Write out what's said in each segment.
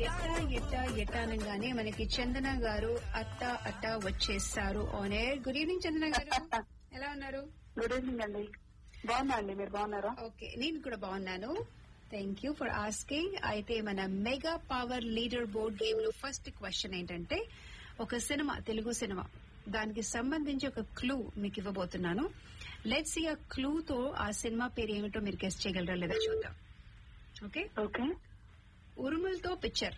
ఎట్ట ఎట్ట ఎట్ట అనగానే మనకి చందన గారు అత్త అత్త వచ్చేస్తారు on air good evening Chandana గారు ఎలా ఉన్నారు గుడ్ ఈవినింగ్ అండి బాగున్నా అండి మీరు బాగున్నారా ఓకే నేను కూడా బాగున్నాను థ్యాంక్ యూ ఫర్ ఆస్కింగ్ అయితే మన mega power leader board game లో ఫస్ట్ క్వశ్చన్ ఏంటంటే ఒక సినిమా తెలుగు సినిమా దానికి సంబంధించి ఒక క్లూ మీకు ఇవ్వబోతున్నాను లెట్స్ ఈ ఆ క్లూ తో ఆ సినిమా పేరు ఏమిటో మీరు గెస్ట్ చేయగలరా లేదా చూద్దాం ఓకే ఓకే ఉరుములతో పిక్చర్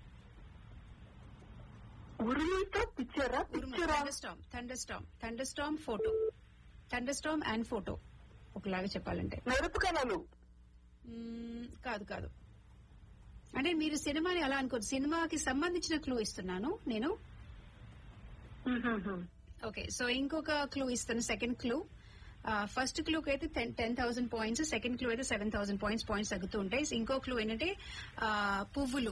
ఉరుములతో పిక్చరా పిక్చరా thunderstorm thunderstorm thunderstorm photo thunderstorm and photo ఒకలాగా చెప్పాలంటే మెరుపు కళలు మ్మ్, కాదు కాదు అంటే మీరు సినిమాని అలా అనుకోదు సినిమాకి సంబంధించిన క్లూ ఇస్తున్నాను నేను ఓకే సో ఇంకొక క్లూ ఇస్తాను సెకండ్ క్లూ ఫస్ట్ క్లూకి అయితే ten ten thousand points second clue అయితే సెవెన్ థౌసండ్ పాయింట్స్ పాయింట్స్ తగ్గుతూ ఉంటాయి ఇంకో క్లూ ఏంటంటే ఆ, పువ్వులు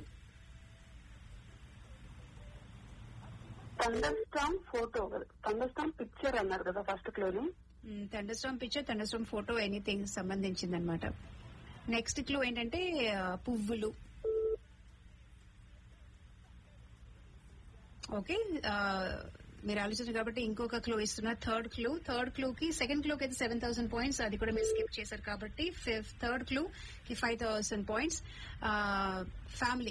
థండర్స్టామ్ ఫోటో థండర్స్టామ్ పిక్చర్ అన్నారు కదా ఫస్ట్ క్లోని thunderstorm picture thunderstorm photo anything సంబంధించింది అనమాట నెక్స్ట్ క్లూ ఏంటంటే ఆ, పువ్వులు ఓకే ఆ, మీరు ఆలోచించారు కాబట్టి ఇంకొక క్లూ ఇస్తున్నా థర్డ్ క్లూ థర్డ్ క్లూ కి సెకండ్ క్లూకి అయితే సెవెన్ థౌసండ్ పాయింట్స్ అది కూడా మీరు స్కిప్ చేశారు కాబట్టి థర్డ్ క్లూ కి ఫైవ్ థౌసండ్ పాయింట్స్ ఫ్యామిలీ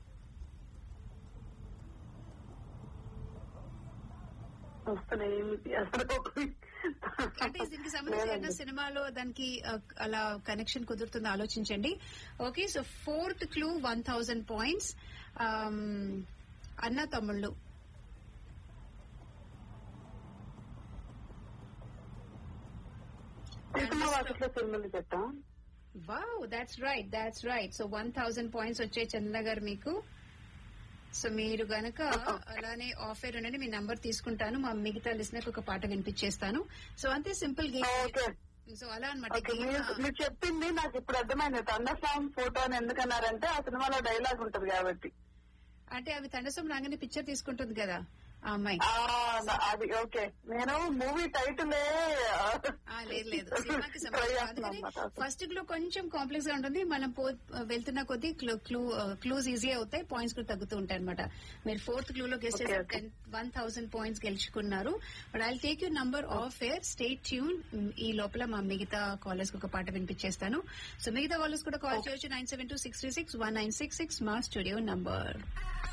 వస్తున్నాయి ఏమిటి అసలు అంటే దీనికి సంబంధించిన లేదండి. సినిమాలో దానికి ఆ, అలా కనెక్షన్ కుదురుతుందో ఆలోచించండి okay so fourth clue one thousand points అన్న తమ్ముళ్ళు సినిమా వాటిలో సినిమాలు చెప్తాం wow that's right that's right so one thousand points వచ్చాయి చంద్ర గారు మీకు సో మీరు గనక అలానే ఆఫర్ ఉండండి మీ నంబర్ తీసుకుంటాను మా మిగతా లిసినర్ ఒక పాట వినిపించేస్తాను సో అంతే సింపుల్ గేమ్ ఓకే సో అలా అనమాట ఓకే మీరు మీరు చెప్పింది నాకు ఇప్పుడు అర్థమైంది థండర్స్టామ్ ఫోటో అని ఎందుకన్నారంటే ఆ సినిమాలో డైలాగ్ ఉంటది కాబట్టి అంటే అవి తండసం రాగానే పిక్చర్ తీసుకుంటుంది కదా ఆ అమ్మాయి ఆ, అది ఓకే నేను మూవీ టైటిలే ఆ, లేదు లేదు సినిమాకి సంబంధించి ఫస్ట్ క్లూ కొంచెం కాంప్లెక్స్ గా ఉంటుంది మనం పో వెళ్తున్న కొద్దీ క్లూ క్లూ క్లూస్ ఈజీ అవుతాయి పాయింట్స్ కూడా తగ్గుతూ ఉంటాయి అనమాట మీరు ఫోర్త్ క్లూ లో guessed Okay, okay. One thousand points గెలుచుకున్నారు but I take you number off air stay tune ఈ లోపల మా మిగతా కాలర్స్ కి ఒక పాట వినిపించేస్తాను సో మిగతా కాలర్స్ కూడా కాల్ చేయొచ్చు nine seven two six three six one nine six six మా స్టూడియో నంబర్